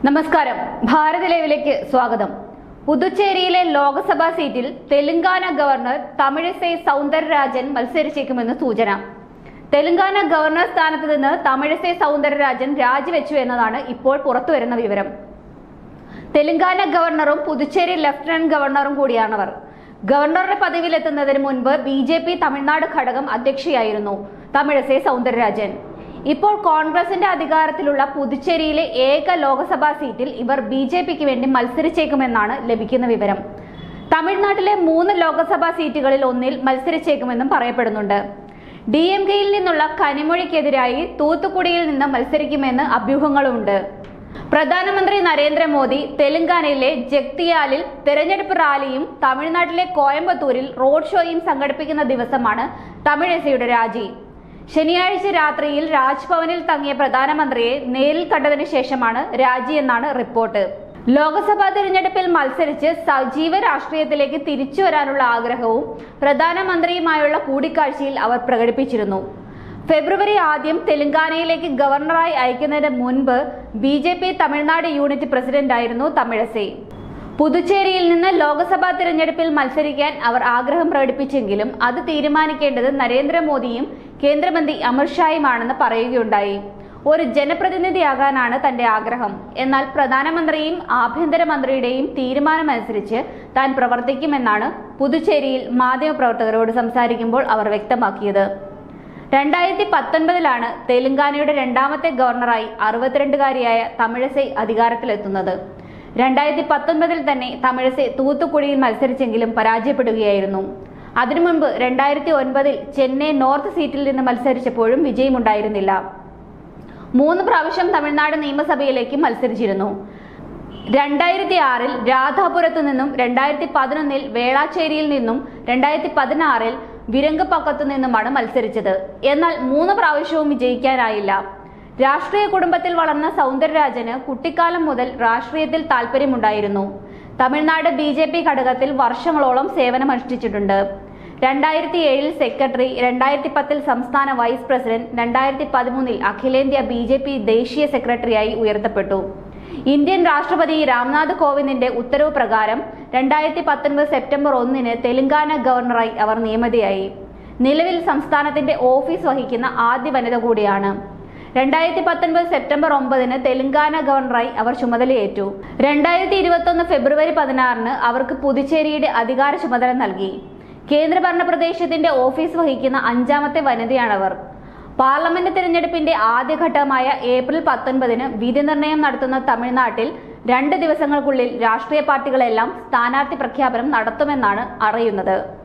നമസ്കാരം ഭാരത് ലൈവിലേക്ക് സ്വാഗതം പുതുച്ചേരിയിലെ ലോക്സഭാ സീറ്റിൽ തെലങ്കാന ഗവർണർ തമിഴിസൈ സൗന്ദരരാജൻ മത്സരിച്ചേക്കുമെന്ന് സൂചന തെലങ്കാന ഗവർണർ സ്ഥാനത്ത് നിന്ന് തമിഴിസൈ സൗന്ദരരാജൻ രാജിവെച്ചു എന്നതാണ് ഇപ്പോൾ പുറത്തുവരുന്ന വിവരം തെലങ്കാന ഗവർണറും പുതുച്ചേരി ലഫ്റ്റനന്റ് ഗവർണറും കൂടിയാണവർ ഗവർണറുടെ പദവിയിലെത്തുന്നതിന് മുൻപ് ബി ജെ പി തമിഴ്നാട് ഘടകം അധ്യക്ഷയായിരുന്നു തമിഴിസൈ സൗന്ദരരാജൻ ഇപ്പോൾ കോൺഗ്രസിന്റെ അധികാരത്തിലുള്ള പുതുച്ചേരിയിലെ ഏക ലോക്സഭാ സീറ്റിൽ ഇവർ ബി ജെ പിക്ക് വേണ്ടി മത്സരിച്ചേക്കുമെന്നാണ് ലഭിക്കുന്ന വിവരം തമിഴ്നാട്ടിലെ മൂന്ന് ലോക്സഭാ സീറ്റുകളിൽ ഒന്നിൽ മത്സരിച്ചേക്കുമെന്നും പറയപ്പെടുന്നുണ്ട് ഡി എം കെയിൽ നിന്നുള്ള കനിമൊഴിക്കെതിരായി തൂത്തുക്കുടിയിൽ നിന്ന് മത്സരിക്കുമെന്ന് അഭ്യൂഹങ്ങളുമുണ്ട് പ്രധാനമന്ത്രി നരേന്ദ്രമോദി തെലങ്കാനയിലെ ജഗ്തിയാലിൽ തെരഞ്ഞെടുപ്പ് റാലിയും തമിഴ്നാട്ടിലെ കോയമ്പത്തൂരിൽ റോഡ് ഷോയും സംഘടിപ്പിക്കുന്ന ദിവസമാണ് തമിഴിസയുടെ രാജി ശനിയാഴ്ച രാത്രിയിൽ രാജ്ഭവനിൽ തങ്ങിയ പ്രധാനമന്ത്രിയെ നേരിൽ കണ്ടതിനു ശേഷമാണ് രാജി എന്നാണ് റിപ്പോർട്ട് ലോക്സഭാ തിരഞ്ഞെടുപ്പിൽ മത്സരിച്ച് സജീവ രാഷ്ട്രീയത്തിലേക്ക് തിരിച്ചു വരാനുള്ള ആഗ്രഹവും പ്രധാനമന്ത്രിയുമായുള്ള കൂടിക്കാഴ്ചയിൽ അവർ പ്രകടിപ്പിച്ചിരുന്നു ഫെബ്രുവരി ആദ്യം തെലങ്കാനയിലേക്ക് ഗവർണറായി അയക്കുന്നതിന് മുൻപ് B J P Tamil Nadu unit പ്രസിഡന്റായിരുന്നു തമിഴസൈ പുതുച്ചേരിയിൽ നിന്ന് ലോക്സഭാ തിരഞ്ഞെടുപ്പിൽ മത്സരിക്കാൻ അവർ ആഗ്രഹം പ്രകടിപ്പിച്ചെങ്കിലും അത് തീരുമാനിക്കേണ്ടത് നരേന്ദ്രമോദിയും കേന്ദ്രമന്ത്രി അമിത്ഷായുമാണെന്ന് പറയുകയുണ്ടായി ഒരു ജനപ്രതിനിധിയാകാനാണ് തന്റെ ആഗ്രഹം എന്നാൽ പ്രധാനമന്ത്രിയും ആഭ്യന്തരമന്ത്രിയുടെയും തീരുമാനമനുസരിച്ച് താൻ പ്രവർത്തിക്കുമെന്നാണ് പുതുച്ചേരിയിൽ മാധ്യമപ്രവർത്തകരോട് സംസാരിക്കുമ്പോൾ അവർ വ്യക്തമാക്കിയത് രണ്ടായിരത്തി പത്തൊൻപതിലാണ് തെലങ്കാനയുടെ രണ്ടാമത്തെ ഗവർണറായി അറുപത്തിരണ്ടുകാരിയായ തമിഴസൈ അധികാരത്തിലെത്തുന്നത് രണ്ടായിരത്തി പത്തൊൻപതിൽ തന്നെ തമിഴസൈ തൂത്തുക്കുടിയിൽ മത്സരിച്ചെങ്കിലും പരാജയപ്പെടുകയായിരുന്നു അതിനു മുൻപ് രണ്ടായിരത്തി ഒൻപതിൽ ചെന്നൈ നോർത്ത് സീറ്റിൽ നിന്ന് മത്സരിച്ചപ്പോഴും വിജയമുണ്ടായിരുന്നില്ല മൂന്ന് പ്രാവശ്യം തമിഴ്നാട് നിയമസഭയിലേക്ക് മത്സരിച്ചിരുന്നു രണ്ടായിരത്തി ആറിൽ രാധാപുരത്തു നിന്നും രണ്ടായിരത്തി പതിനൊന്നിൽ വേളാച്ചേരിയിൽ നിന്നും രണ്ടായിരത്തി പതിനാറിൽ വിരങ്കപ്പക്കത്തു നിന്നുമാണ് മത്സരിച്ചത് എന്നാൽ മൂന്ന് പ്രാവശ്യവും വിജയിക്കാനായില്ല രാഷ്ട്രീയ കുടുംബത്തിൽ വളർന്ന സൗന്ദരരാജന് കുട്ടിക്കാലം മുതൽ രാഷ്ട്രീയത്തിൽ താല്പര്യമുണ്ടായിരുന്നു തമിഴ്നാട് ബി ജെ പി ഘടകത്തിൽ വർഷങ്ങളോളം സേവനമനുഷ്ഠിച്ചിട്ടുണ്ട് രണ്ടായിരത്തി ഏഴിൽ സെക്രട്ടറി രണ്ടായിരത്തി പത്തിൽ സംസ്ഥാന വൈസ് പ്രസിഡന്റ് രണ്ടായിരത്തി പതിമൂന്നിൽ അഖിലേന്ത്യാ ബി ജെ പി ദേശീയ സെക്രട്ടറിയായി ഉയർത്തപ്പെട്ടു ഇന്ത്യൻ രാഷ്ട്രപതി രാംനാഥ് കോവിന്ദിന്റെ ഉത്തരവ് പ്രകാരം രണ്ടായിരത്തി പത്തൊൻപത് സെപ്റ്റംബർ ഒന്നിന് തെലങ്കാന ഗവർണറായി അവർ നിയമിതയായി നിലവിൽ സംസ്ഥാനത്തിന്റെ ഓഫീസ് വഹിക്കുന്ന ആദ്യ വനിത കൂടിയാണ് രണ്ടായിരത്തി പത്തൊൻപത് സെപ്റ്റംബർ ഒമ്പതിന് തെലങ്കാന ഗവർണറായി അവർ ചുമതലയേറ്റു രണ്ടായിരത്തി ഇരുപത്തൊന്ന് ഫെബ്രുവരി പതിനാറിന് അവർക്ക് പുതുച്ചേരിയുടെ അധികാര ചുമതല നൽകി കേന്ദ്രഭരണ പ്രദേശത്തിന്റെ ഓഫീസ് വഹിക്കുന്ന അഞ്ചാമത്തെ വനിതയാണവർ പാർലമെന്റ് തിരഞ്ഞെടുപ്പിന്റെ ആദ്യഘട്ടമായ ഏപ്രിൽ പത്തൊൻപതിന് വിധി നിർണയം നടത്തുന്ന തമിഴ്നാട്ടിൽ രണ്ട് ദിവസങ്ങൾക്കുള്ളിൽ രാഷ്ട്രീയ പാർട്ടികളെല്ലാം സ്ഥാനാർത്ഥി പ്രഖ്യാപനം നടത്തുമെന്നാണ് അറിയുന്നത്